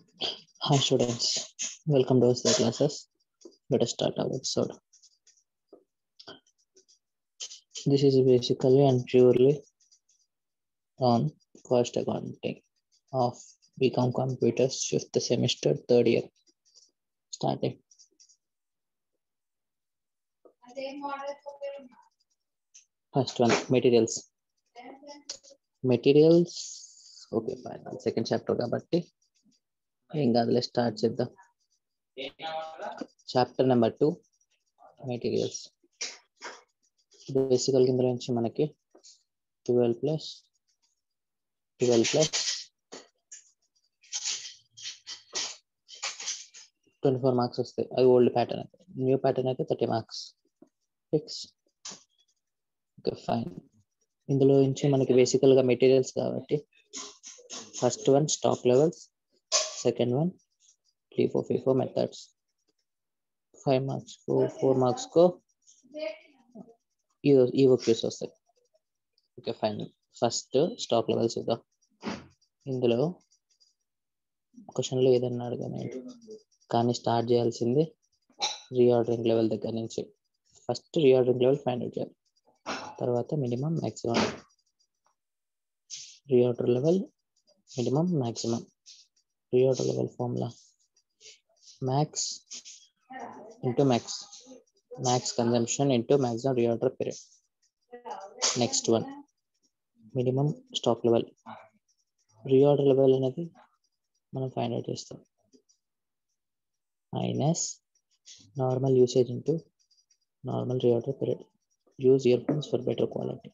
Hi students, welcome to the classes. Let us start our episode. This is basically and purely on cost accounting of BCom Computers fifth semester third year. Starting. First one, materials. Materials okay final second chapter కాబట్టి ఏం కాదులే start చేద్దాం chapter number two materials బేసికల్ కింద నుంచి మనకి twelve plus twelve plus twenty four marks వస్తాయి అది ఓల్డ్ ప్యాటర్న్ అయితే న్యూ ప్యాటర్న్ అయితే thirty marks fix okay fine ఇందులో నుంచి మనకి బేసికల్ గా మెటీరియల్స్ కాబట్టి first one stock levels second one LIFO FIFO methods five marks కో ఫోర్ మార్క్స్ కో ఈవో క్యూస్ వస్తాయి okay fine first stock levels చూద్దాం ఇందులో క్వశ్చన్లో ఏదన్నా అడగానే కానీ స్టార్ట్ చేయాల్సింది రీఆర్డరింగ్ లెవెల్ దగ్గర నుంచి first reordering level find out చేయాలి తర్వాత minimum maximum reorder level minimum maximum reorder level formula max into max max consumption into maximum reorder period next one minimum stock level reorder level అనేది మనం find out చేస్తాం minus normal usage into normal reorder period use earphones for better quality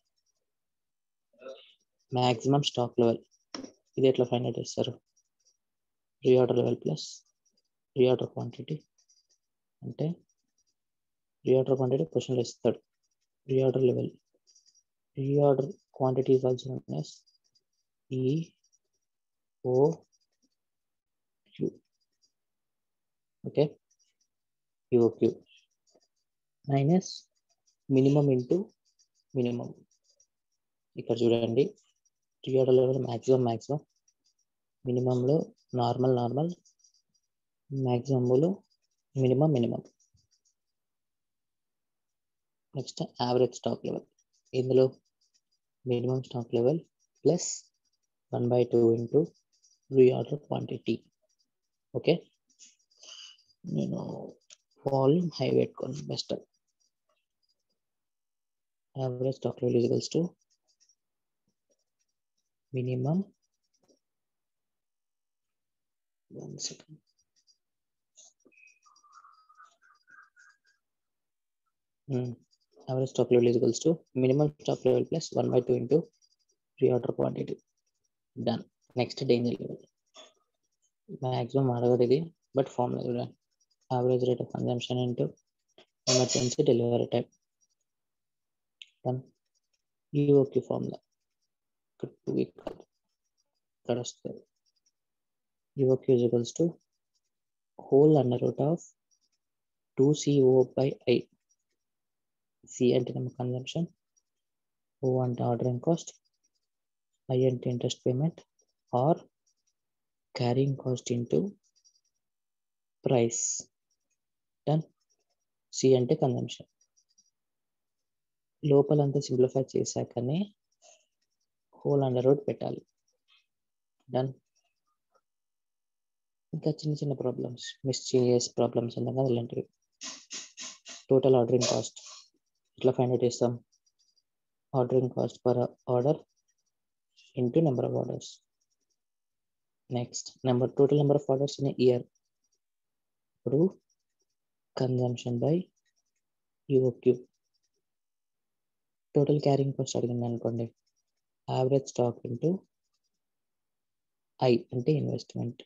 maximum stock level ఇది ఎట్లా find out చేస్తారు reorder level plus reorder quantity అంటే reorder quantity క్వశ్చన్లో ఇస్తాడు reorder level reorder quantity is also known as E O Q okay EOQ minus minimum into minimum ఇక్కడ చూడండి three level maximum maximum మినిమంలో normal normal మ్యాక్సిమంలో minimum minimum next average stock level ఇందులో minimum stock level plus one by two into reorder quantity okay నేను volume high పెట్టుకోండి best average stock level is equals to minimum one second hmm. average stock level is equals to minimum stock level plus 1 by 2 into reorder quantity done next danger level maximum అడగదు ఇది but formula చూడండి average rate of consumption into emergency delivery time done ఈఓకి formula ఇక్కడ two ఇక్కడ వస్తుంది ఈఓకి is to whole under root of two CO by I C అంటే ನಮ್ಮ కన్జంప్షన్ ఓ అంటే ఆర్డరింగ్ కాస్ట్ ఐ అంటే interest payment or carrying cost into price done C అంటే కన్జంప్షన్ లోపలంతా సింప్లిఫై చేశాకనే హోల్ అండర్ రోడ్ పెట్టాలి డన్ ఇంకా చిన్న చిన్న ప్రాబ్లమ్స్ మిస్చీనియస్ ప్రాబ్లమ్స్ ఉంటాం కదా ఇలాంటివి టోటల్ ఆర్డరింగ్ కాస్ట్ ఇట్లా ఫైండ్ అవుట్ చేస్తాం ordering cost per order into number of orders next number total number of orders in year ఇప్పుడు consumption by EOQ total carrying cost అడిగింది అనుకోండి యావరేజ్ స్టాక్ ఇంటూ ఐ అంటే investment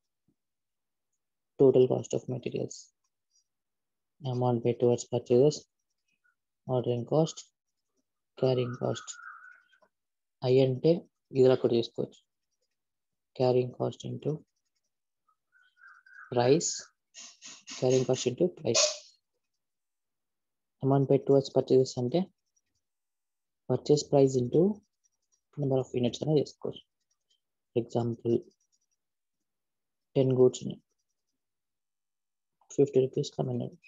total cost of materials amount pay towards purchases ordering cost carrying cost I అంటే ఇది అక్కడ చేసుకోవచ్చు carrying cost into price carrying cost into price amount pay towards purchases అంటే purchase price into number of units అనేది చేసుకోవచ్చు example ten goods ఉన్నాయి fifty rupees coming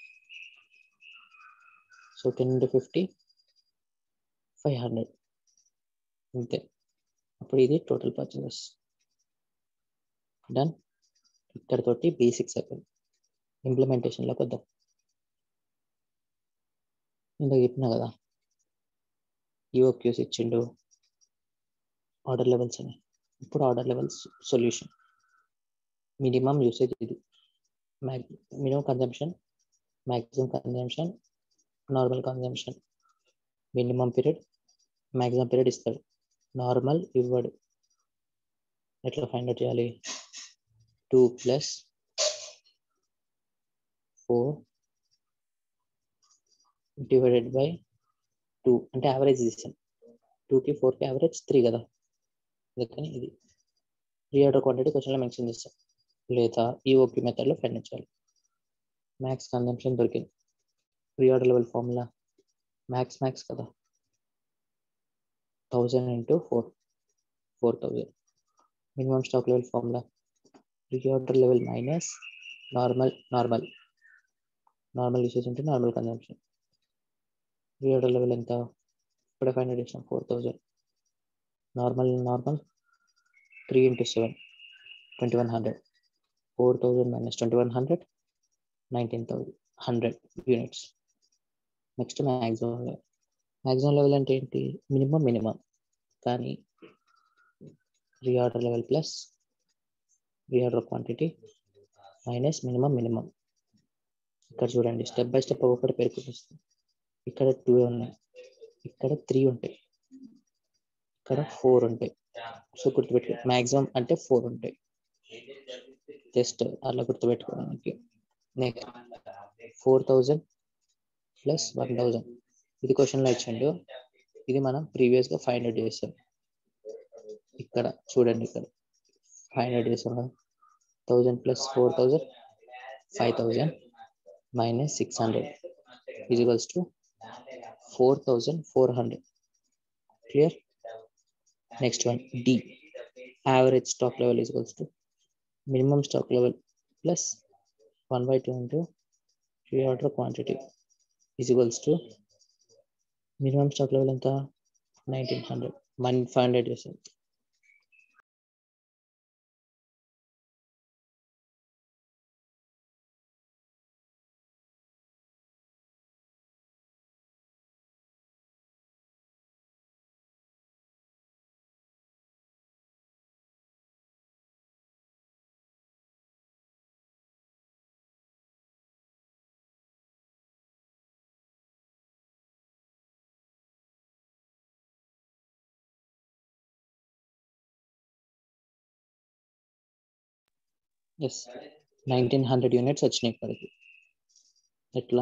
so ten into fifty five hundred అంతే అప్పుడు ఇది టోటల్ పర్చేసెస్ డన్ ఇక్కడతోటి basics అయిపోయింది ఇంప్లిమెంటేషన్లోకి వద్దాం ఇందాక చెప్పినా కదా ఈఓక్యూస్ ఇచ్చిండు ఆర్డర్ లెవెల్స్ అని ఇప్పుడు order levels solution minimum usage ఇది max minimum consumption maximum consumption normal consumption minimum period maximum period ఇస్తాడు నార్మల్ ఇవ్వడు ఎట్లా ఫైండ్ అవుట్ చేయాలి two plus four divided by two అంటే యావరేజ్ తీసాం టూకి ఫోర్కి యావరేజ్ త్రీ కదా అందుకని ఇది రీఆర్డర్ క్వాంటిటీ క్వశ్చన్లో మెన్షన్ చేస్తాం లేదా ఈఓపి మెథడ్లో ఫైండ్ చేయాలి మ్యాక్స్ కన్జంప్షన్ దొరికింది reorder level formula max max కదా thousand into four four thousand minimum stock level formula reorder level minus normal normal normal usage ఉంటే నార్మల్ కన్జంప్షన్ రీఆర్డర్ లెవెల్ ఎంత ఇప్పుడే ఫైండ్ చేసాం four thousand normal normal three into seven twenty one hundred four thousand minus twenty one hundred nineteen thousand hundred units next maximum level maximum level అంటే ఏంటి minimum minimum కానీ reorder level plus reorder quantity minus minimum minimum ఇక్కడ చూడండి step by step ఒక్కొక్కటి పేర్కొనిస్తుంది ఇక్కడ two ఉన్నాయి ఇక్కడ three ఉంటాయి ఇక్కడ ఫోర్ ఉంటాయి సో గుర్తుపెట్టుకో మ్యాక్సిమం అంటే ఫోర్ ఉంటాయి జస్ట్ అలా గుర్తుపెట్టుకోవడానికి next four thousand plus one thousand ఇది క్వశ్చన్లో ఇచ్చిండు ఇది మనం ప్రీవియస్గా ఫైవ్ హండ్రెడ్ చేసాం ఇక్కడ చూడండి ఇక్కడ ఫైవ్ హండ్రెడ్ చేసాం కదా thousand plus four thousand five thousand minus six hundred equals to four thousand four hundred clear next one the average stock level equals to minimum stock level plus one by two into three order quantity equals to minimum stock level ఎంత nineteen hundred one five hundred చేసాం yes nineteen hundred units వచ్చినాయి ఇప్పటికి ఎట్లా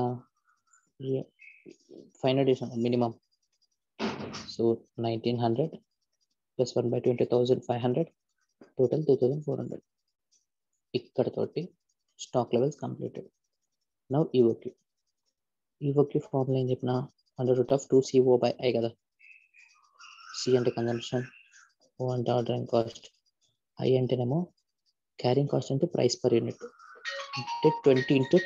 five hundred చేసాం minimum so nineteen hundred plus one by twenty thousand five hundred total two thousand four hundred ఇక్కడ తోటి stock levels completed now EOQ EOQ formula ఏం చెప్పిన under root of two CO by I కదా C అంటే consumption O అంటే ordering cost I అంటేనేమో carrying cost అంటే price per unit అంటే twenty into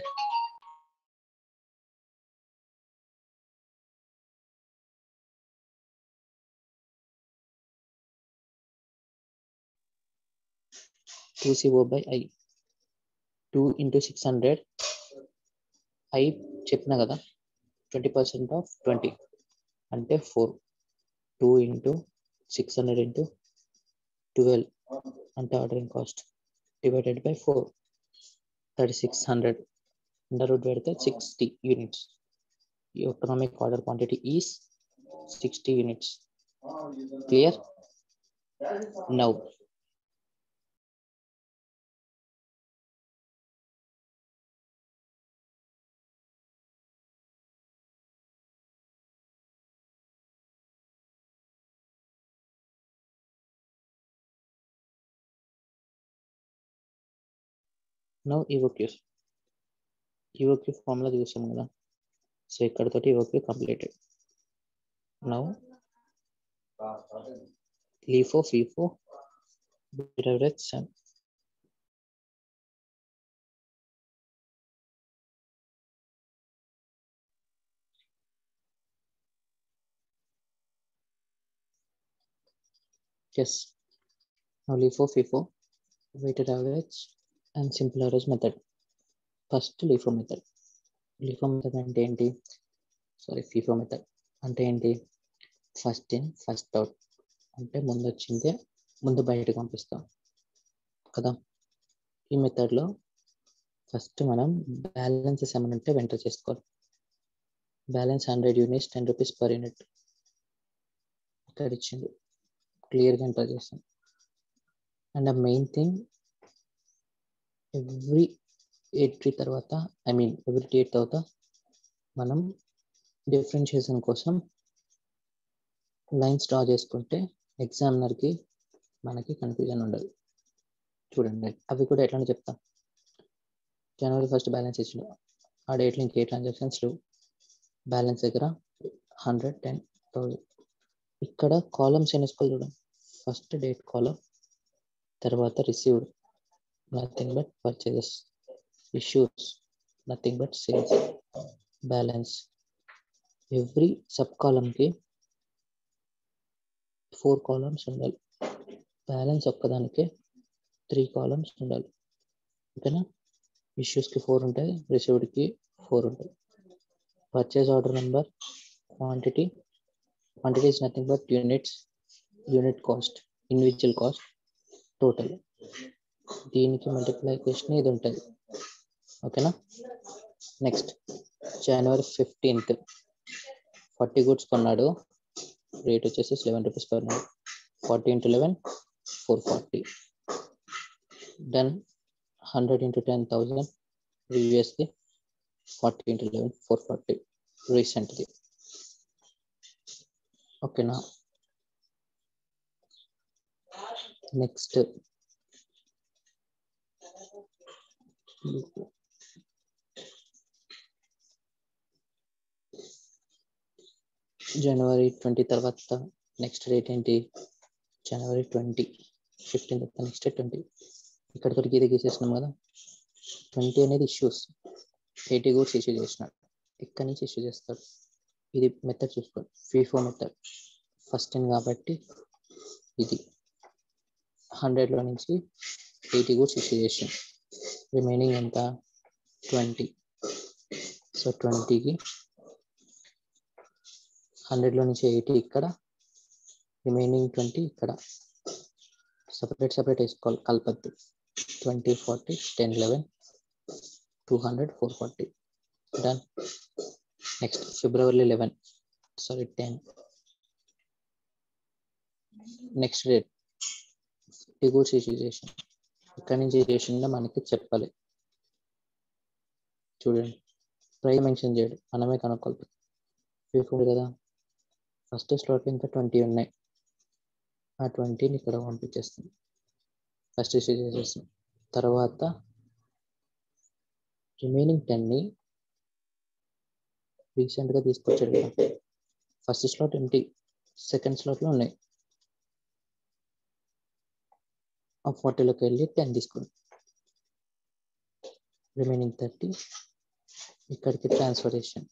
two CO by I two into six hundred I చెప్పిన కదా ట్వంటీ పర్సెంట్ ఆఫ్ ట్వంటీ అంటే four two into six hundred into twelve అంటే ordering cost divided by four thirty six hundred under root పెడితే sixty units ఈ economic order quantity is sixty units clear now now EOQs EOQ formula చూసాం కదా so ఇక్కడతోటి EOQ completed now LIFO FIFO some yes now LIFO FIFO weighted average and simple average method first LIFO method LIFO method అంటే ఏంటి sorry FIFO method అంటే ఏంటి first in first out అంటే ముందు వచ్చిందే ముందు బయటకు పంపిస్తాం కదా ఈ మెథడ్లో ఫస్ట్ మనం బ్యాలెన్సెస్ ఏమైనా ఉంటే వెంటర్ చేసుకోవాలి balance hundred units ten rupees per unit ఇక్కడ ఇచ్చింది క్లియర్గా ఎంటర్ చేస్తాం and the main thing every eight తర్వాత ఐ మీన్ ఎవ్రీ డేట్ తర్వాత మనం డిఫరెన్షియేషన్ కోసం లైన్స్ డ్రా చేసుకుంటే ఎగ్జామినర్కి మనకి కన్ఫ్యూజన్ ఉండదు చూడండి అవి కూడా ఎట్లా చెప్తాం జనవరి ఫస్ట్ బ్యాలెన్స్ ఇచ్చిన ఆ డేట్లో ఇంకే ట్రాన్సాక్షన్స్ లేవు బ్యాలెన్స్ దగ్గర హండ్రెడ్ టెన్ థౌజండ్ ఇక్కడ కాలమ్స్ ఎన్నిసుకోవాలి చూడండి ఫస్ట్ డేట్ కాలం తర్వాత received nothing but purchases issues nothing but sales balance every sub కాలంకి ఫోర్ కాలమ్స్ ఉండాలి బ్యాలెన్స్ ఒక్కదానికి త్రీ కాలమ్స్ ఉండాలి ఓకేనా ఇష్యూస్కి ఫోర్ ఉంటాయి రిసీవ్డ్కి ఫోర్ ఉంటాయి purchase order number quantity quantity is nothing but units unit cost individual cost total దీనికి మల్టిప్లికేషన్ ఇది ఉంటుంది ఓకేనా నెక్స్ట్ జనవరి ఫిఫ్టీన్త్ ఫార్టీ గుడ్స్ కొన్నాడు రేట్ వచ్చేసి eleven rupees per night forty into eleven four forty done hundred into ten thousand ప్రీవియస్ది forty into eleven four forty రీసెంట్ది ఓకేనా నెక్స్ట్ జనవరి ట్వంటీ తర్వాత నెక్స్ట్ డేట్ ఏంటి జనవరి ట్వంటీ ఫిఫ్టీన్ తర్వాత నెక్స్ట్ ట్వంటీ ఇక్కడ వరకు ఇది గీసేసినాం కదా ట్వంటీ అనేది ఇష్యూస్ ఎయిటీ గూడ్స్ ఇష్యూ చేసినాడు ఇక్కడ నుంచి ఇష్యూ చేస్తాడు ఇది మెథడ్ చూసుకోండి ఫీఫో మెథడ్ ఫస్ట్ టైం కాబట్టి ఇది హండ్రెడ్లో నుంచి ఎయిటీ గూడ్స్ ఇష్యూ చేసాం రిమైనింగ్ ఎంత ట్వంటీ సో ట్వంటీకి హండ్రెడ్లో నుంచి ఎయిటీ ఇక్కడ రిమైనింగ్ ట్వంటీ ఇక్కడ సపరేట్ సపరేట్ వేసుకోవాలి కలపద్దు twenty forty ten eleven two hundred four forty done next ఫిబ్రవరి eleven sorry ten next date goods issue చేసాం ఇక్కడ నుంచి చేసిందో మనకి చెప్పాలి చూడండి ప్రైస్ మెన్షన్ చేయడు మనమే కనుక్కోవాలి ఫిఫ్టీ కదా ఫస్ట్ స్లాట్ ఇంకా ట్వంటీ ఉన్నాయి ఆ ట్వంటీని ఇక్కడ పంపించేస్తాం ఫస్ట్ ఇష్యూ చేసేస్తాం తర్వాత రిమైనింగ్ టెన్ని రీసెంట్గా తీసుకొచ్చాడు కదా ఫస్ట్ స్లాట్ ఎంటీ సెకండ్ స్లాట్లో ఉన్నాయి ఆ ఫార్టీలోకి వెళ్ళి టెన్ తీసుకోండి రిమైనింగ్ థర్టీ ఇక్కడికి ట్రాన్స్ఫర్ చేసాను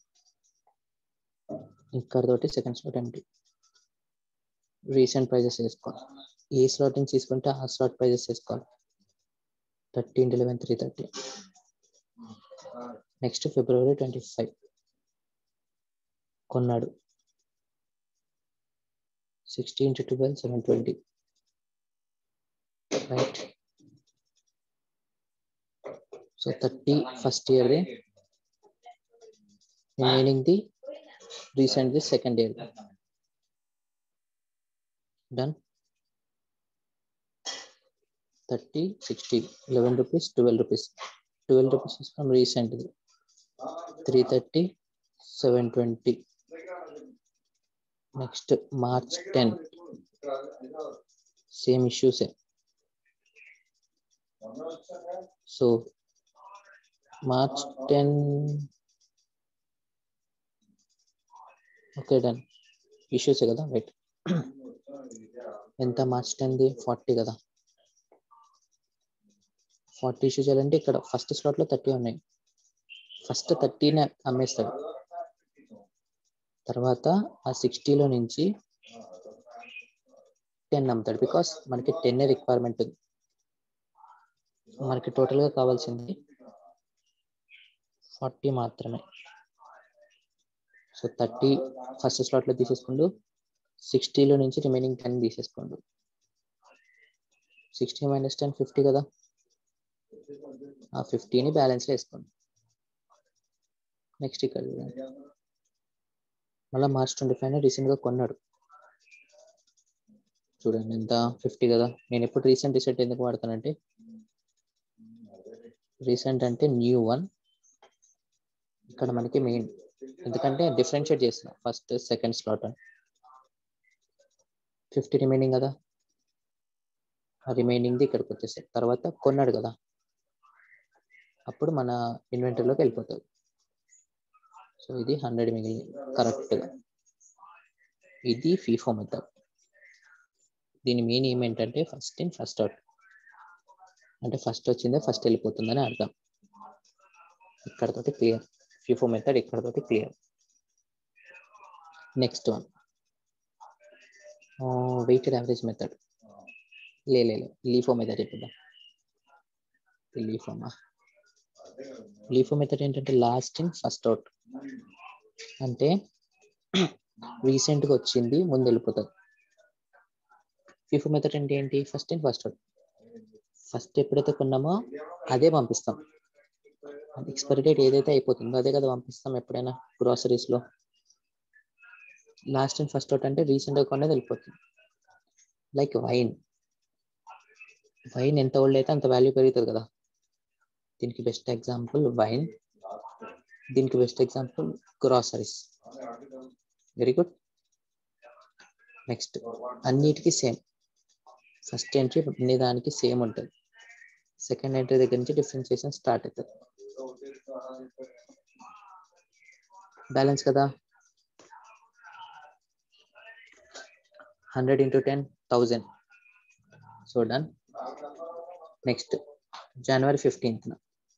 ఇక్కడ తోటి second slot empty recent prices వేసుకోవాలి ఏ స్లాట్ నుంచి తీసుకుంటే ఆ స్లాట్ ప్రైజెస్ వేసుకోవాలి thirty into eleven three thirty next ఫిబ్రవరి ట్వంటీ ఫైవ్ కొన్నాడు sixty into twelve seven twenty right so thirty first ఇయర్ది రిమైనింగ్ ది రీసెంట్ ది second year done thirty sixty eleven rupees twelve rupees twelve rupees from రీసెంట్ది three thirty seven twenty next March ten same ఇష్యూసే so March ten okay done ఇష్యూసే కదా right ఎంత March టెన్ది forty కదా forty issue చేయాలంటే ఇక్కడ first స్లాట్లో thirty ఉన్నాయి ఫస్ట్ థర్టీనే అమ్మేస్తాడు తర్వాత ఆ సిక్స్టీలో నుంచి టెన్ అమ్ముతాడు బికాస్ మనకి టెన్ రిక్వైర్మెంట్ ఉంది మనకి టోటల్గా కావాల్సింది ఫార్టీ మాత్రమే సో థర్టీ ఫస్ట్ స్లాట్లో తీసేసుకోండు సిక్స్టీలో నుంచి రిమైనింగ్ టెన్ తీసేసుకోండు సిక్స్టీ మైనస్ టెన్ ఫిఫ్టీ కదా ఆ ఫిఫ్టీని బ్యాలెన్స్లో వేసుకోండి నెక్స్ట్ ఇక్కడ చూడండి మళ్ళీ మార్చ్ ట్వంటీ ఫైవ్ రీసెంట్గా కొన్నాడు చూడండి ఎంత ఫిఫ్టీ కదా నేను ఎప్పుడు రీసెంట్ రీసెంట్ ఎందుకు వాడతానంటే రీసెంట్ అంటే న్యూ వన్ ఇక్కడ మనకి మెయిన్ ఎందుకంటే డిఫరెన్షియేట్ చేస్తున్నా ఫస్ట్ సెకండ్ స్లాట్ అని ఫిఫ్టీ రిమైనింగ్ కదా ఆ రిమైనింగ్ది ఇక్కడికి వచ్చేసాయి తర్వాత కొన్నాడు కదా అప్పుడు మన ఇన్వెంటరీలోకి వెళ్ళిపోతుంది సో ఇది హండ్రెడ్ మిగిలింది కరెక్ట్గా ఇది ఫీఫో మెథడ్ దీని మెయిన్ ఏమేంటంటే ఫస్ట్ ఇన్ ఫస్ట్ అవుట్ అంటే ఫస్ట్ వచ్చిందే ఫస్ట్ వెళ్ళిపోతుందని అర్థం ఇక్కడతోటి క్లియర్ ఫిఫో మెథడ్ ఇక్కడతోటి clear next one weighted average method లే లే లీఫో మెథడ్ చెప్పిందా లీఫోమా లీఫో మెథడ్ ఏంటంటే లాస్ట్ ఇన్ ఫస్ట్ అవుట్ అంటే రీసెంట్గా వచ్చింది ముందు వెళ్ళిపోతుంది ఫిఫో మెథడ్ అంటే ఏంటి first in first out first ఎప్పుడైతే కొన్నామో అదే పంపిస్తాం ఎక్స్పైరీ డేట్ ఏదైతే అయిపోతుందో అదే కదా పంపిస్తాం ఎప్పుడైనా గ్రాసరీస్లో లాస్ట్ అండ్ ఫస్ట్ అవుట్ అంటే రీసెంట్గా కొనేది వెళ్ళిపోతుంది లైక్ వైన్ వైన్ ఎంత ఓల్డ్ అయితే అంత వాల్యూ పెరుగుతుంది కదా దీనికి బెస్ట్ ఎగ్జాంపుల్ వైన్ దీనికి best example groceries very good next అన్నిటికీ సేమ్ ఫస్ట్ ఎంట్రీ అన్ని దానికి సేమ్ ఉంటుంది సెకండ్ ఎంట్రీ దగ్గర నుంచి డిఫరెన్షియేషన్ స్టార్ట్ అవుతుంది బ్యాలెన్స్ కదా hundred into ten thousand so done next జనవరి ఫిఫ్టీన్త్న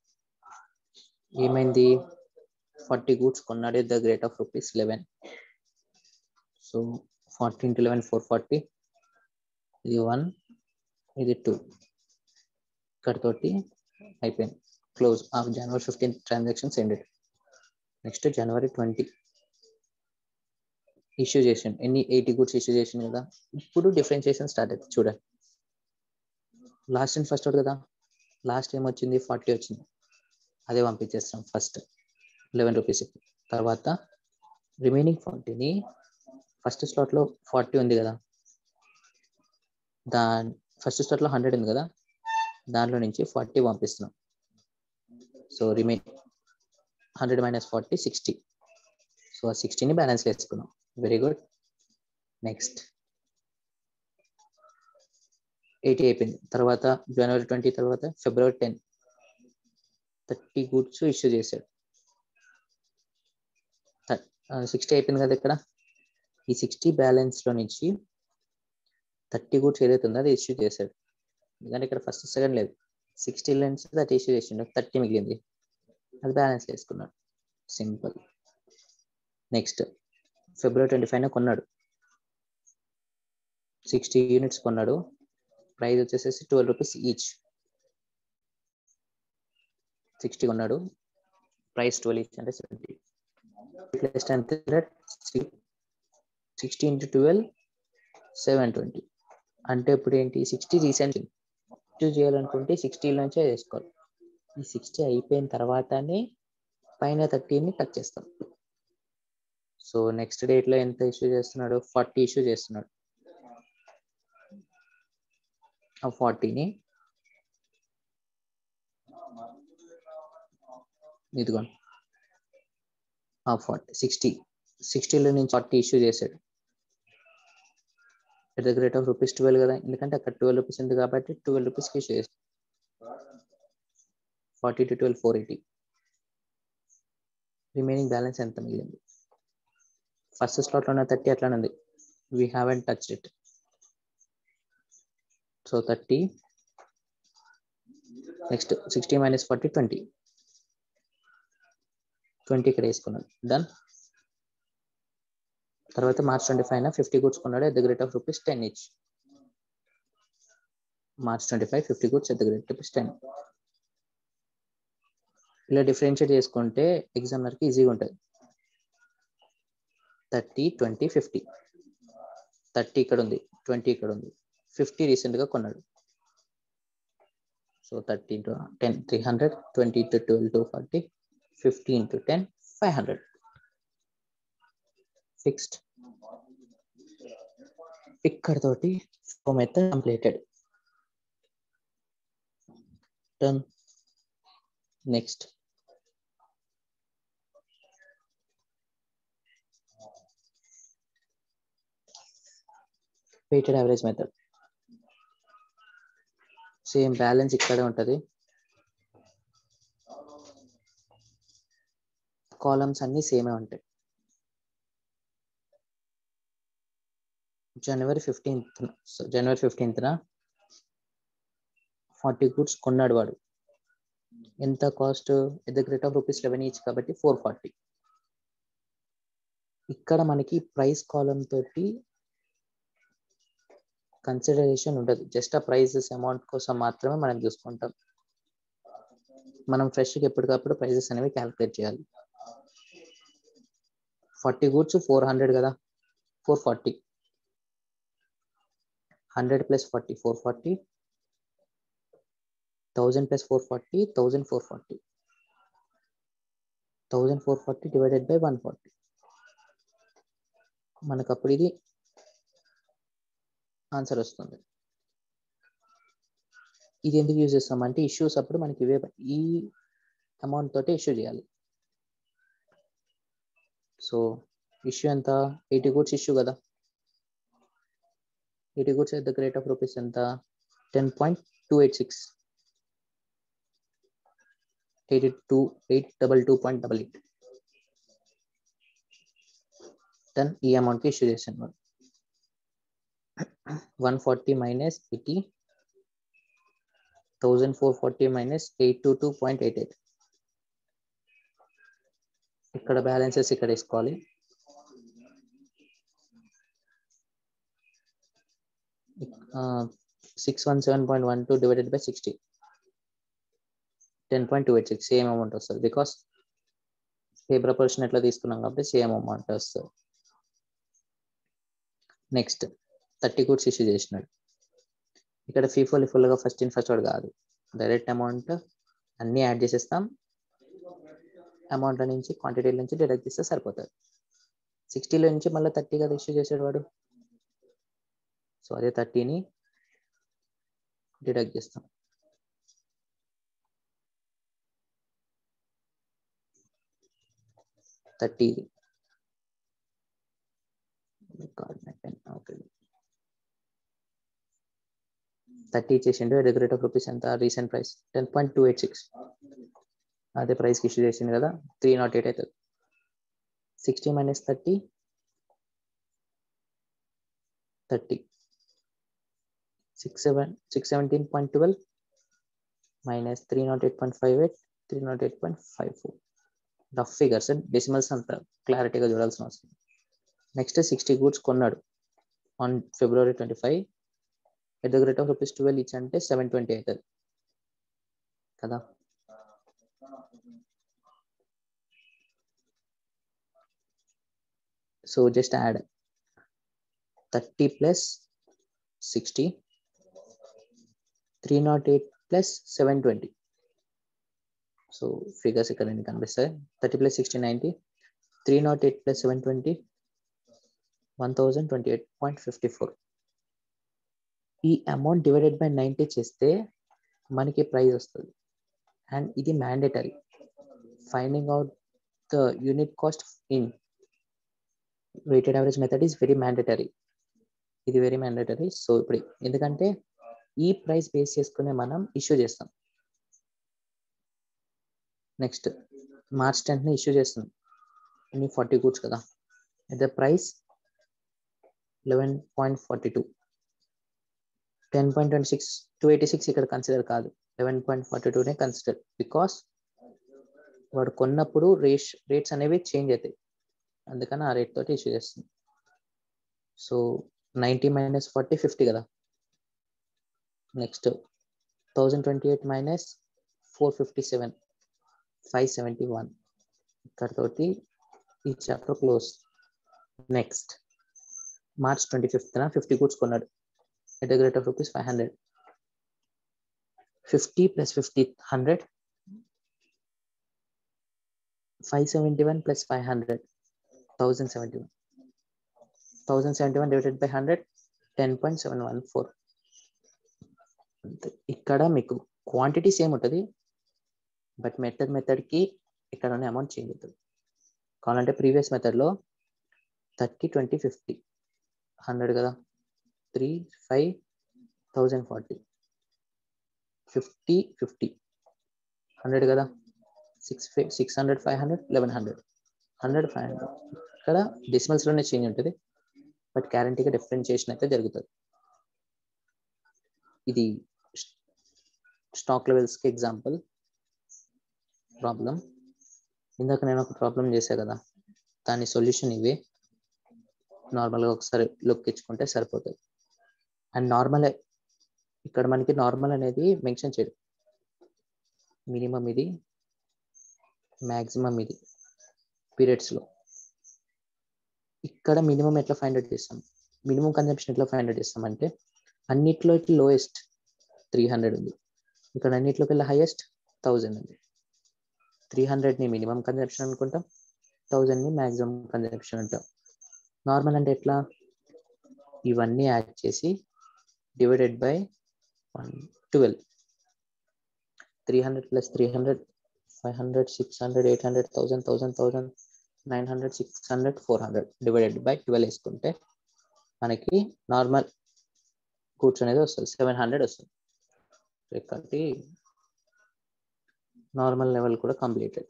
ఏమైంది ఫార్టీ గూడ్స్ కొన్నాడు the rate of rupees eleven so forty into eleven four forty ఇది వన్ ఇది టూ ఇక్కడతోటి అయిపోయింది క్లోజ్ ఆఫ్ జనవరి ఫిఫ్టీన్త్ ట్రాన్సాక్షన్స్ ఎండెడ్ నెక్స్ట్ జనవరి ట్వంటీ ఇష్యూ చేసిండు ఎన్ని ఎయిటీ గుడ్స్ ఇష్యూ చేసిండు కదా ఇప్పుడు డిఫరెన్షియేషన్ స్టార్ట్ అవుతుంది చూడండి లాస్ట్ అండ్ ఫస్ట్ అవుట్ కదా లాస్ట్ ఏం వచ్చింది ఫార్టీ వచ్చింది అదే పంపించేస్తాం ఫస్ట్ లెవెన్ రూపీస్ తర్వాత రిమైనింగ్ ఫార్టీని ఫస్ట్ స్లాట్లో ఫార్టీ ఉంది కదా దాని ఫస్ట్ స్లాట్లో హండ్రెడ్ ఉంది కదా దాంట్లో నుంచి ఫార్టీ పంపిస్తున్నాం so remain hundred minus forty sixty so ఆ సిక్స్టీని బ్యాలెన్స్ వేసుకున్నాం వెరీ గుడ్ నెక్స్ట్ ఎయిటీ అయిపోయింది తర్వాత జనవరి ట్వంటీ తర్వాత ఫిబ్రవరి టెన్ థర్టీ గూడ్స్ ఇష్యూ చేశాడు సిక్స్టీ అయిపోయింది కదా ఇక్కడ ఈ సిక్స్టీ బ్యాలెన్స్లో నుంచి థర్టీ గూడ్స్ ఏదైతే ఉందో అది ఇష్యూ చేశాడు ఎందుకంటే ఇక్కడ ఫస్ట్ సెకండ్ లేదు సిక్స్టీ లెన్స్ దట్ ఇష్యూ చేసిండు థర్టీ మిగిలింది అది బ్యాలెన్స్ వేసుకున్నాడు సింపుల్ నెక్స్ట్ ఫిబ్రవరి ట్వంటీ ఫైవ్న కొన్నాడు సిక్స్టీ యూనిట్స్ కొన్నాడు ప్రైస్ వచ్చేసేసి ట్వెల్వ్ రూపీస్ ఈచ్ సిక్స్టీ కొన్నాడు ప్రైస్ ట్వెల్వ్ ఈచ్ అంటే seventy plus ten sixty into twelve seven twenty అంటే ఇప్పుడు ఏంటి సిక్స్టీ రీసెంట్ ఇష్యూ చేయాలనుకుంటే సిక్స్టీ నుంచే చేసుకోవాలి ఈ సిక్స్టీ అయిపోయిన తర్వాతనే పైన థర్టీని కట్ చేస్తాం సో నెక్స్ట్ డేట్లో ఎంత ఇష్యూ చేస్తున్నాడు ఫార్టీ ఇష్యూ చేస్తున్నాడు ఆ ఫార్టీని ఇదిగోండి ఆ ఫార్టీ సిక్స్టీ సిక్స్టీలో నుంచి ఫార్టీ ఇష్యూ చేశాడు at the rate of rupees twelve కదా ఎందుకంటే అక్కడ ట్వెల్వ్ రూపీస్ ఉంది కాబట్టి ట్వెల్వ్ రూపీస్కి ఇష్యూ చేస్తాడు forty to twelve four eighty remaining balance ఎంత మిగిలింది ఫస్ట్ స్లాట్లో ఉన్న థర్టీ అట్లానే ఉంది we haven't touch it so thirty next sixty minus forty twenty twenty ఇక్కడ వేసుకున్నాడు డన్ తర్వాత March twenty five fifty goods కొన్నాడు at the rate of rupees ten each March twenty five fifty goods at the rate rupees ten ఇలా differentiate చేసుకుంటే ఎగ్జామినర్కి ఈజీగా ఉంటుంది thirty twenty fifty thirty ఇక్కడ ఉంది ట్వంటీ ఇక్కడ ఉంది ఫిఫ్టీ రీసెంట్గా కొన్నాడు so thirty into ten three hundred twenty into twelve two forty fifty into ten five hundred fixed ఇక్కడతోటి method completed done next weighted average method same balance ఇక్కడే ఉంటుంది columns అన్ని సేమే ఉంటాయి జనవరి ఫిఫ్టీన్త్ జనవరి ఫిఫ్టీన్త్న ఫార్టీ గుడ్స్ కొన్నాడు వాడు ఎంత cost at the rate of rupees eleven each కాబట్టి ఫోర్ ఫార్టీ ఇక్కడ మనకి ప్రైస్ కాలం తోటి కన్సిడరేషన్ ఉండదు జస్ట్ ఆ ప్రైజెస్ అమౌంట్ కోసం మాత్రమే మనం చూసుకుంటాం మనం ఫ్రెష్కి ఎప్పటికప్పుడు ప్రైజెస్ అనేవి క్యాలిక్యులేట్ చేయాలి ఫార్టీ గూడ్స్ ఫోర్ హండ్రెడ్ కదా four forty hundred plus forty four forty thousand plus four forty thousand four forty thousand four forty divided by one forty మనకు అప్పుడు ఇది ఆన్సర్ వస్తుంది ఇది ఎందుకు యూజ్ చేస్తాం అంటే ఇష్యూస్ అప్పుడు మనకి ఇవే ఈ అమౌంట్ తోటి ఇష్యూ చేయాలి సో ఇష్యూ ఎంత ఎయిటీ గూడ్స్ ఇష్యూ కదా eighty goods at the rate of rupees ఎంత ten point two eight six eighty two eight double two point double eight then ఈ అమౌంట్కి ఇష్యూ చేశాను వాడు one forty minus eighty thousand four forty minus eight two two point eight eight ఇక్కడ balances ఇక్కడ వేసుకోవాలి six one seven point one two divided by sixty ten point two eight six same amount వస్తుంది because a proportion ఎట్లా తీసుకున్నాం కాబట్టి same amount వస్తుంది next thirty goods issue చేసినాడు ఇక్కడ ఫీఫోల్ ఫుల్గా ఫస్ట్ ఇన్ ఫస్ట్ వాడు కాదు డైరెక్ట్ అమౌంట్ అన్నీ యాడ్ చేసేస్తాం అమౌంట్ నుంచి క్వాంటిటీ నుంచి డిడక్ట్ చేస్తే సరిపోతుంది సిక్స్టీలో నుంచి మళ్ళీ థర్టీ కదా ఇష్యూ చేసాడు వాడు సో అదే థర్టీని డిడక్ట్ చేస్తాం థర్టీ ఓకే థర్టీ ఇచ్చేసిండు ఎట్ రేట్ ఆఫ్ రూపీస్ ఎంత recent price ten point two eight six అదే ప్రైస్కి ఇష్యూ చేసింది కదా త్రీ నాట్ ఎయిట్ అవుతుంది sixty minus thirty thirty six seven six seventeen point twelve minus three nought eight point five eight three nought eight point five four rough figures decimals అంత క్లారిటీగా చూడాల్సిన అవసరం next sixty goods కొన్నాడు on February twenty five at the rate of rupees twelve each అంటే seven twenty అవుతుంది కదా so just add thirty plus sixty three nought eight plus seven twenty so figures ఇక్కడ రెండు కనిపిస్తాయి thirty plus sixty ninety three nought eight plus seven twenty one thousand twenty eight point fifty four ఈ amount divided by ninety చేస్తే మనకి price వస్తుంది and ఇది mandatory finding out the unit cost in weighted average method is very mandatory ఇది very mandatory so ఇప్పుడు ఎందుకంటే ఈ price base చేసుకునే మనం ఇష్యూ చేస్తాం నెక్స్ట్ మార్చ్ టెన్త్ ని ఇష్యూ చేస్తుంది ఇన్ని ఫార్టీ గూడ్స్ కదా the price eleven point forty two ten point twenty six two eighty six ఇక్కడ కన్సిడర్ కాదు లెవెన్ పాయింట్ ఫార్టీ టూనే కన్సిడర్ బికాస్ వాడు కొన్నప్పుడు రేష్ రేట్స్ అనేవి చేంజ్ అవుతాయి అందుకని ఆ రేట్ తోటి ఇష్యూ చేస్తుంది so ninety minus forty fifty కదా next thousand twenty eight minus four fifty seven five seventy one ఇక్కడతోటి ఈ chapter close next March twenty ఫిఫ్త్న ఫిఫ్టీ గూడ్స్ కొన్నాడు at the rate of rupees five hundred fifty plus fifty hundred five seventy one plus five hundred thousand seventy one thousand seventy one divided by hundred ten point seven one four ఇక్కడ మీకు quantity same ఉంటుంది but method మెథడ్కి ఇక్కడ ఉన్న amount change అవుతుంది కావాలంటే previous మెథడ్లో thirty twenty fifty hundred కదా three five thousand forty fifty fifty hundred కదా six six hundred five hundred eleven hundred hundred five hundred ఇక్కడ డెసిమల్స్లోనే చేంజ్ ఉంటుంది బట్ గ్యారంటీగా డిఫరెన్షియేషన్ అయితే జరుగుతుంది ఇది స్టాక్ లెవెల్స్కి ఎగ్జాంపుల్ ప్రాబ్లం ఇందాక నేను ఒక ప్రాబ్లం చేశా కదా దాని సొల్యూషన్ ఇవే నార్మల్గా ఒకసారి లుక్ ఇచ్చుకుంటే సరిపోతుంది అండ్ నార్మల్ ఇక్కడ మనకి నార్మల్ అనేది మెన్షన్ చేయడు మినిమం ఇది మ్యాక్సిమం ఇది పీరియడ్స్లో ఇక్కడ మినిమం ఎట్లా ఫైండ్ అవుట్ చేస్తాం మినిమం కన్జంప్షన్ ఎట్లా ఫైండ్ అవుట్ చేస్తాం అంటే అన్నిట్లో లోయెస్ట్ త్రీ హండ్రెడ్ ఉంది ఇక్కడ అన్నిట్లోకి వెళ్ళి హైయెస్ట్ థౌజండ్ ఉంది త్రీ హండ్రెడ్ని మినిమం కన్జంప్షన్ అనుకుంటాం థౌజండ్ని మ్యాక్సిమం కన్జంప్షన్ అంటాం నార్మల్ అంటే ఎట్లా ఇవన్నీ యాడ్ చేసి divided by one twelve three hundred plus three hundred five hundred six hundred eight hundred thousand thousand thousand nine hundred six hundred four hundred divided by twelve వేసుకుంటే మనకి normal goods అనేది వస్తుంది seven hundred వస్తుంది ఇక్కడికి normal level కూడా completed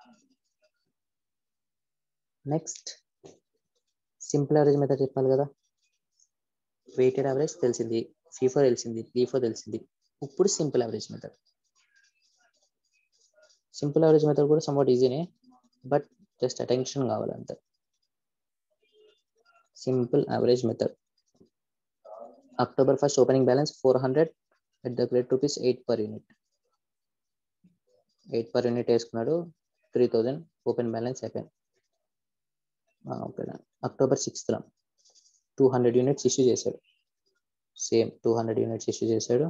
next simple average method చెప్పాలి కదా weighted average తెలిసింది ఫీఫో తెలిసింది లీఫో తెలిసింది ఇప్పుడు simple average method simple average method కూడా సమ్వాట్ ఈజీనే బట్ జస్ట్ అటెన్షన్ కావాలంతే simple average method October first opening balance four hundred at the rate rupees eight per unit eight per unit వేసుకున్నాడు three thousand open balance అయిపోయింది okay October sixth two hundred units issue చేశాడు same two hundred units issue చేశాడు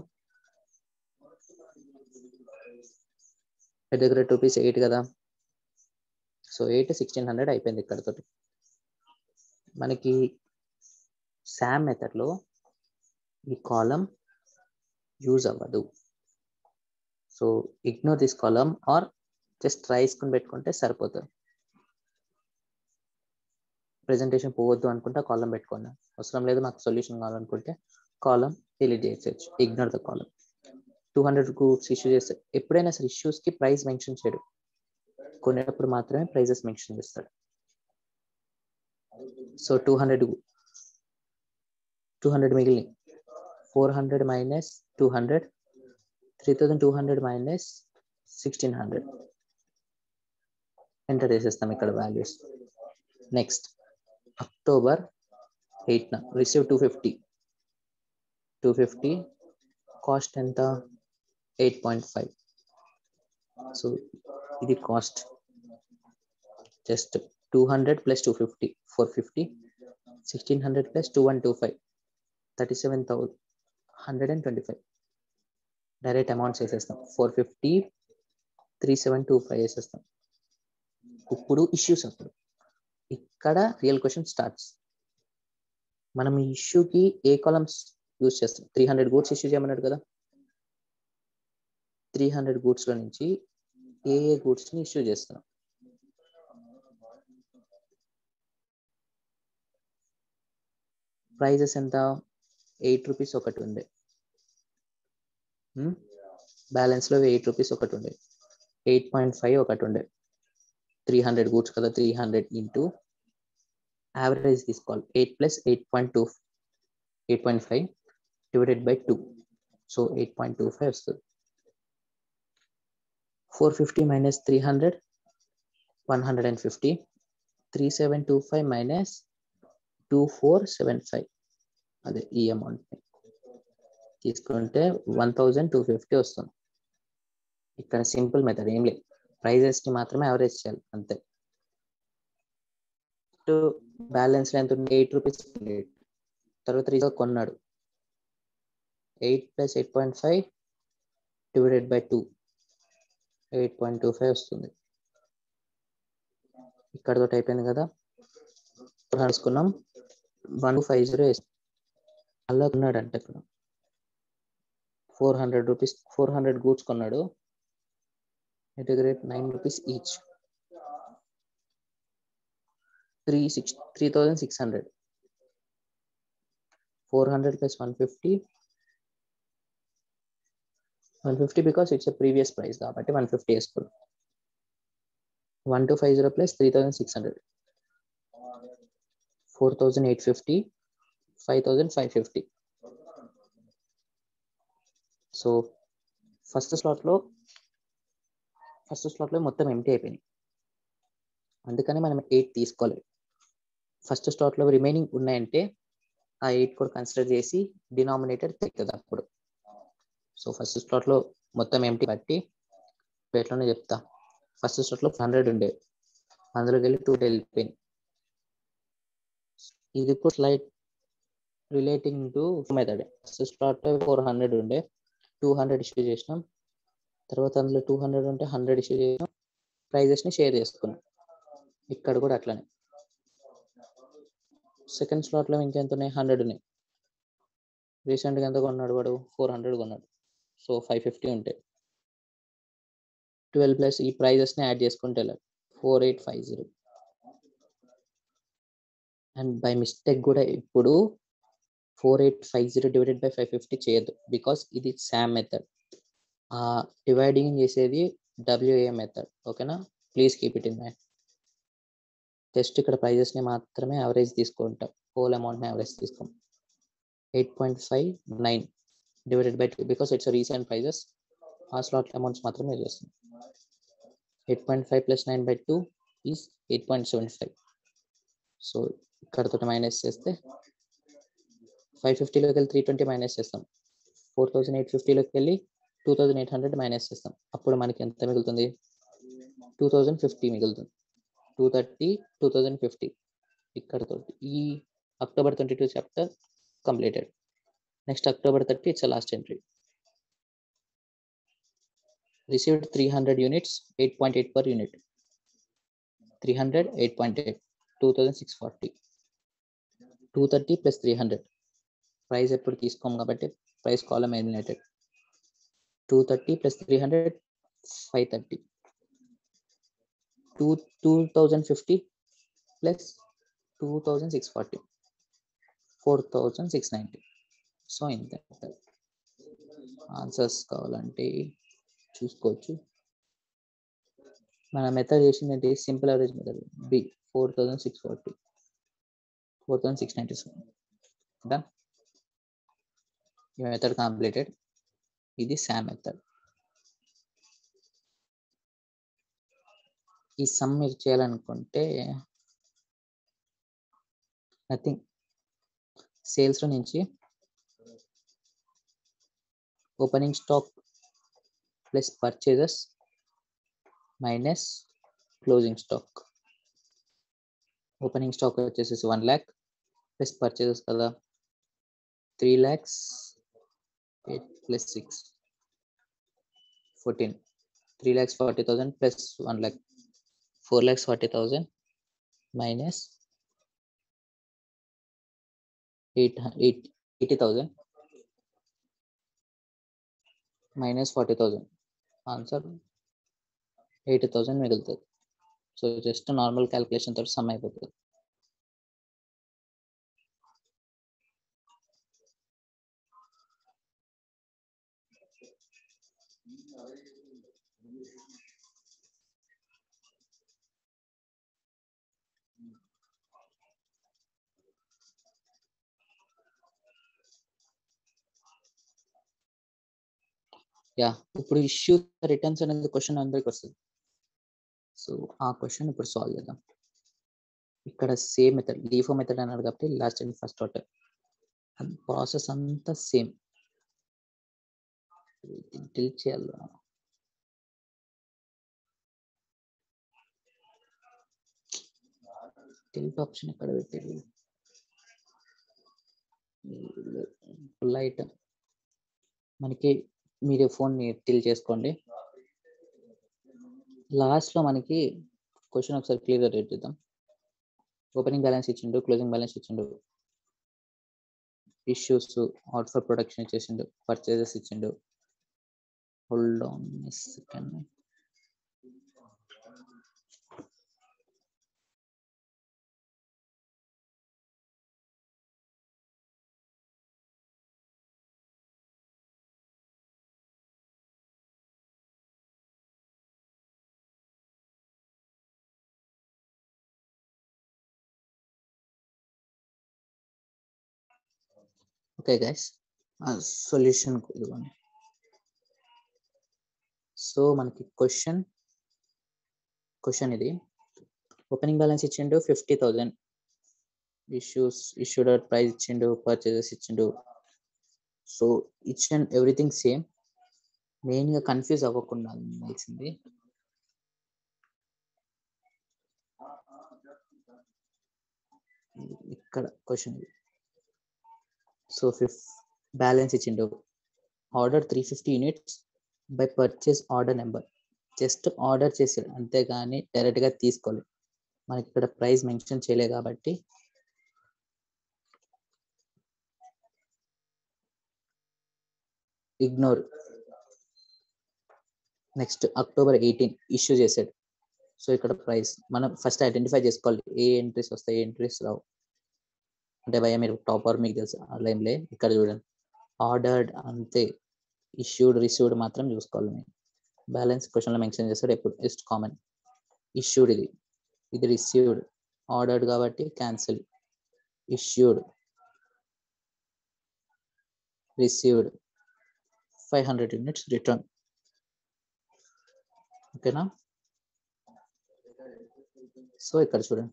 at the rate rupees eight కదా so eight sixteen hundred అయిపోయింది ఇక్కడతో మనకి SAM మెథడ్లో ఈ కాలం యూజ్ అవ్వదు so ignore this column or just రాసుకుని పెట్టుకుంటే సరిపోతుంది ప్రెజెంటేషన్ పోవద్దు అనుకుంటే కాలం పెట్టుకోండి అవసరం లేదు మాకు సొల్యూషన్ కావాలనుకుంటే కాలం డిలీట్ చేసేయచ్చు ignore the column two hundred groups issue చేస్తే ఎప్పుడైనా సరే ఇష్యూస్కి ప్రైస్ మెన్షన్ చేయడు కొనేటప్పుడు మాత్రమే ప్రైజెస్ మెన్షన్ చేస్తాడు so two hundred two hundred మిగిలిన four hundred minus two hundred three thousand two hundred minus sixteen hundred enter చేసేస్తాం ఇక్కడ వాల్యూస్ నెక్స్ట్ అక్టోబర్ ఎయిట్న receive two fifty two fifty cost ఎంత eight point five so ఇది cost just two hundred plus two fifty four fifty sixteen hundred plus two one two five thirty seven thousand hundred and twenty five direct amounts వేసేస్తాం four fifty three seven two five వేసేస్తాం ఇప్పుడు issues అప్పుడు ఇక్కడ real question starts మనం ఈ ఇష్యూకి ఏ columns use చేస్తాం త్రీ హండ్రెడ్ గూడ్స్ ఇష్యూ చేయమన్నాడు కదా త్రీ హండ్రెడ్ గూడ్స్లో నుంచి ఏ ఏ గూడ్స్ని ఇష్యూ చేస్తున్నాం ప్రైజెస్ ఎంత ఎయిట్ రూపీస్ ఒకటి ఉంది బ్యాలెన్స్లో ఎయిట్ రూపీస్ ఒకటి ఉండే ఎయిట్ పాయింట్ ఫైవ్ ఒకటి ఉండే త్రీ హండ్రెడ్ గూడ్స్ కదా త్రీ హండ్రెడ్ ఇంటూ యావరేజ్ తీసుకోవాలి eight plus eight point two eight point five divided by two so eight point two five వస్తుంది four fifty minus three hundred one hundred and fifty three seven two five minus two four seven five అదే ఈ అమౌంట్ని తీసుకుంటే one thousand two fifty వస్తుంది ఇక్కడ simple method ఏం లేదు prices ని మాత్రమే అవరేజ్ చేయాలి అంతే బ్యాలెన్స్ ఎంత ఉంది ఎయిట్ రూపీస్ తర్వాత రీజా కొన్నాడు eight plus eight point five divided by two eight point two five వస్తుంది ఇక్కడతో అయిపోయింది కదా రాసుకున్నాం వన్ ఫైవ్ జీరో అలా కొన్నాడు అంటే ఇక్కడ four hundred rupees four hundred goods కొన్నాడు at rate nine rupees each three six three thousand six hundred four hundred plus one fifty one fifty because it's previous price కాబట్టి one fifty వేసుకున్నాం one two five zero plus three thousand six hundred four thousand eight fifty five thousand five fifty so first స్లాట్లో first స్లాట్లో మొత్తం empty అయిపోయినాయి అందుకని మనం eight తీసుకోలేదు first స్లాట్లో remaining ఉన్నాయంటే ఆ ఎయిట్ కూడా కన్సిడర్ చేసి డినామినేటర్ తెక్కదు అప్పుడు సో ఫస్ట్ స్లాట్లో మొత్తం ఎంటీ బట్టి ఎట్లనే చెప్తా ఫస్ట్ స్లాట్లో హండ్రెడ్ ఉండే అందులోకి వెళ్ళి టూ వెళ్ళిపోయింది ఇది కూడా slight relating to method first slot four hundred ఉండే టూ హండ్రెడ్ ఇష్యూ చేసినాం తర్వాత అందులో టూ హండ్రెడ్ ఉంటే హండ్రెడ్ ఇష్యూ చేసినాం ప్రైజెస్ని షేర్ చేసుకున్నాం ఇక్కడ కూడా అట్లనే సెకండ్ స్లాట్లో ఇంకెంత ఉన్నాయి హండ్రెడ్ ఉన్నాయి రీసెంట్గా ఎంత కొన్నాడు వాడు ఫోర్ హండ్రెడ్ కొన్నాడు సో ఫైవ్ ఫిఫ్టీ ఉంటాయి ట్వెల్వ్ ప్లస్ ఈ ప్రైజెస్ని యాడ్ చేసుకుంటే వెళ్ళాలి four eight five zero and by mistake కూడా ఇప్పుడు four eight five zero divided by five fifty చేయొద్దు బికాస్ ఇది శామ్ మెథడ్ డివైడింగ్ చేసేది డబ్ల్యూఏ మెథడ్ ఓకేనా please keep it in mind just ఇక్కడ ప్రైజెస్ని మాత్రమే యావరేజ్ తీసుకుంటాం హోల్ అమౌంట్ని యావరేజ్ తీసుకోం eight point five nine divided by two because it's recent prices ఆ స్లాట్ అమౌంట్స్ మాత్రమే చేస్తాం eight point five plus nine by two is eight point seven five so ఇక్కడతో మైనస్ చేస్తే ఫైవ్ ఫిఫ్టీలోకి వెళ్ళి త్రీ ట్వంటీ మైనస్ చేస్తాం four thousand eight ఫిఫ్టీలోకి వెళ్ళి two thousand eight hundred minus చేస్తాం అప్పుడు మనకి ఎంత మిగులుతుంది టూ థౌజండ్ ఫిఫ్టీ మిగులుతుంది two thirty two thousand fifty ఇక్కడతో ఈ October twenty two chapter completed next October thirty it's last entry received three hundred units eight point eight per unit three hundred eight point eight two thousand six forty two thirty plus three hundred price ఎప్పుడు తీసుకోం కాబట్టి price column eliminated two thirty plus three hundred five thirty two two thousand fifty plus two thousand six forty four thousand six ninety so ఇంత answers కావాలంటే చూసుకోవచ్చు మన method చేసిందంటే simple average method B four thousand six forty four thousand six ninety seven done ఈ method completed ఇది SAM method ఈ sum మీరు చేయాలనుకుంటే నథింగ్ సేల్స్లో నుంచి opening stock plus purchases minus closing stock opening stock వచ్చేసేసి వన్ ల్యాక్ ప్లస్ పర్చేజెస్ కదా three lakhs eight plus six fourteen three lakhs forty thousand plus one lakh four lakhs forty thousand minus eight eight eighty thousand minus forty thousand answer eighty thousand మిగులుతుంది so just normal calculation తోటి sum అయిపోతుంది yeah ఇప్పుడు issue returns అనేది question అందరికి వస్తుంది so ఆ question ఇప్పుడు solve చేద్దాం ఇక్కడ సేమ్ మెథడ్ లీఫో మెథడ్ అన్నాడు కాబట్టి last and first order process అంతా సేమ్ డిలీట్ చేయాలి డిలీట్ ఆప్షన్ ఎక్కడ పెట్టేది ఫుల్ ఐటమ్ మనకి మీరు ఫోన్ టిల్ చేసుకోండి లాస్ట్ లో మనకి క్వశ్చన్ ఒకసారి క్లియర్గా రేట్ చేద్దాం ఓపెనింగ్ బ్యాలెన్స్ ఇచ్చిండు క్లోజింగ్ బ్యాలెన్స్ ఇచ్చిండు ఇష్యూస్ అవుట్ ఫర్ ప్రొడక్షన్ ఇచ్చేసిండు పర్చేజెస్ ఇచ్చిండు hold on second okay guys solution ఇదిగోండి సో మనకి క్వశ్చన్ క్వశ్చన్ ఇది ఓపెనింగ్ బ్యాలెన్స్ ఇచ్చిండు fifty thousand issues issued price ఇచ్చిండు పర్చేజెస్ ఇచ్చిండు so each and everything same మెయిన్గా కన్ఫ్యూజ్ అవ్వకుండా ఉండాల్సింది ఇక్కడ క్వశ్చన్ ఇది సో ఫిఫ్ బ్యాలెన్స్ ఇచ్చిండు order three fifty units by purchase order number just order చేసాడు అంతేగాని డైరెక్ట్గా తీసుకోలేదు మనకి ఇక్కడ ప్రైస్ మెన్షన్ చేయలేదు కాబట్టి ignore next October eighteen issue చేశాడు సో ఇక్కడ ప్రైస్ మనం ఫస్ట్ ఐడెంటిఫై చేసుకోవాలి ఏ ఎంట్రీస్ వస్తాయి ఏ ఎంట్రీస్ రావు అంటే భయ మీరు టాపర్ మీకు తెలుసు అలా ఏం లే ఇక్కడ చూడండి ఆర్డర్డ్ అంతే ఇష్యూడ్ రిసీవ్డ్ మాత్రం చూసుకోవాలి మీరు బ్యాలెన్స్ క్వశ్చన్లో మెన్షన్ చేస్తాడు ఎప్పుడు ఇస్ట్ కామన్ ఇష్యూడ్ ఇది ఇది రిసీవ్డ్ ఆర్డర్డ్ కాబట్టి cancel issued received five hundred units return ఓకేనా సో ఇక్కడ చూడండి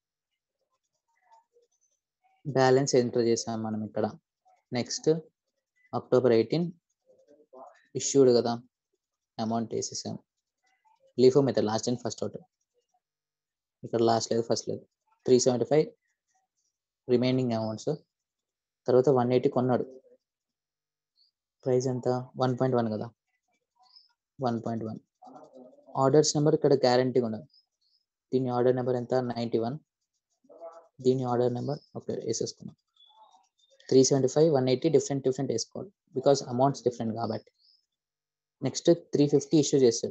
బ్యాలెన్స్ ఎంటర్ చేసాం మనం ఇక్కడ నెక్స్ట్ అక్టోబర్ ఎయిటీన్ ఇష్యూడ్ కదా అమౌంట్ వేసేసాం LIFO method last and first out ఇక్కడ లాస్ట్ లేదు ఫస్ట్ లేదు three seventy five remaining amounts తర్వాత వన్ ఎయిటీ కొన్నాడు ప్రైస్ ఎంత వన్ పాయింట్ వన్ కదా one point one orders number ఇక్కడ గ్యారంటీ ఉండదు దీని ఆర్డర్ నెంబర్ ఎంత నైంటీ వన్ దీని ఆర్డర్ నెంబర్ ఓకే వేసేసుకున్నాం three seventy five one eighty different different వేసుకోవాలి బికాస్ అమౌంట్స్ డిఫరెంట్ కాబట్టి నెక్స్ట్ త్రీ ఫిఫ్టీ ఇష్యూ చేస్తాడు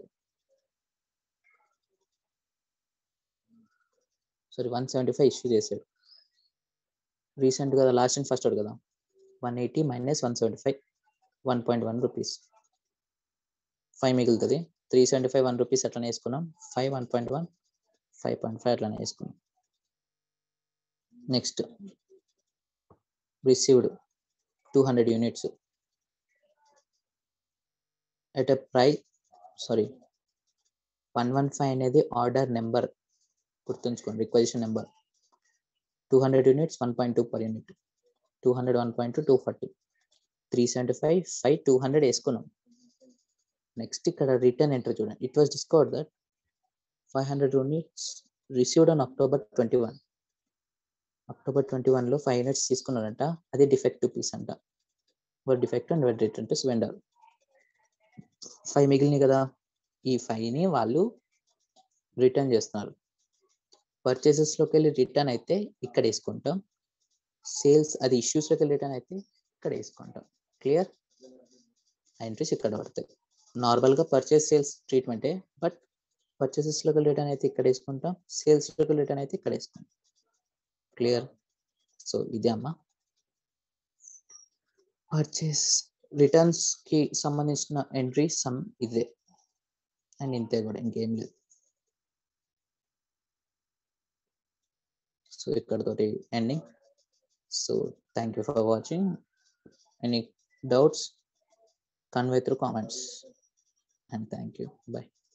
sorry one seventy five issue చేశాడు రీసెంట్ కదా లాస్ట్ అండ్ ఫస్ట్ కదా one eighty minus one seventy five one point one rupees five మిగులుతుంది three seventy five one rupees అట్లనే వేసుకున్నాం five one point one five point five అట్లనే వేసుకున్నాం next received two hundred units at a price sorry one one five అనేది order number గుర్తుంచుకోండి requisition number two hundred units one point two per unit two hundred one point two two forty three seventy five five two hundred వేసుకున్నాం next ఇక్కడ return enter చూడండి it was discovered that five hundred units received on October twenty one October twenty వన్లో five units తీసుకున్నారంట అది defective piece అంట were defect and were return to vendor five మిగిలినాయి కదా ఈ ఫైవ్ని వాళ్ళు రిటర్న్ చేస్తున్నారు పర్చేసెస్లోకి వెళ్ళి రిటర్న్ అయితే ఇక్కడ వేసుకుంటాం సేల్స్ అది ఇష్యూస్లోకి వెళ్ళి రిటర్న్ అయితే ఇక్కడ వేసుకుంటాం క్లియర్ ఎంట్రీస్ ఇక్కడ పడతాయి నార్మల్గా పర్చేస్ సేల్స్ ట్రీట్మెంటే బట్ పర్చేసెస్లోకి రిటర్న్ అయితే ఇక్కడ వేసుకుంటాం సేల్స్లోకి రిటర్న్ అయితే ఇక్కడ వేసుకుంటాం క్లియర్ సో ఇదే అమ్మా పర్చేస్ రిటర్న్స్ కి సంబంధించిన ఎంట్రీ సమ్ ఇదే అండ్ ఇంతే కూడా ఇంకేం లేదు సో ఇక్కడతోటి ending so thank you for watching any doubts convey through comments and thank you by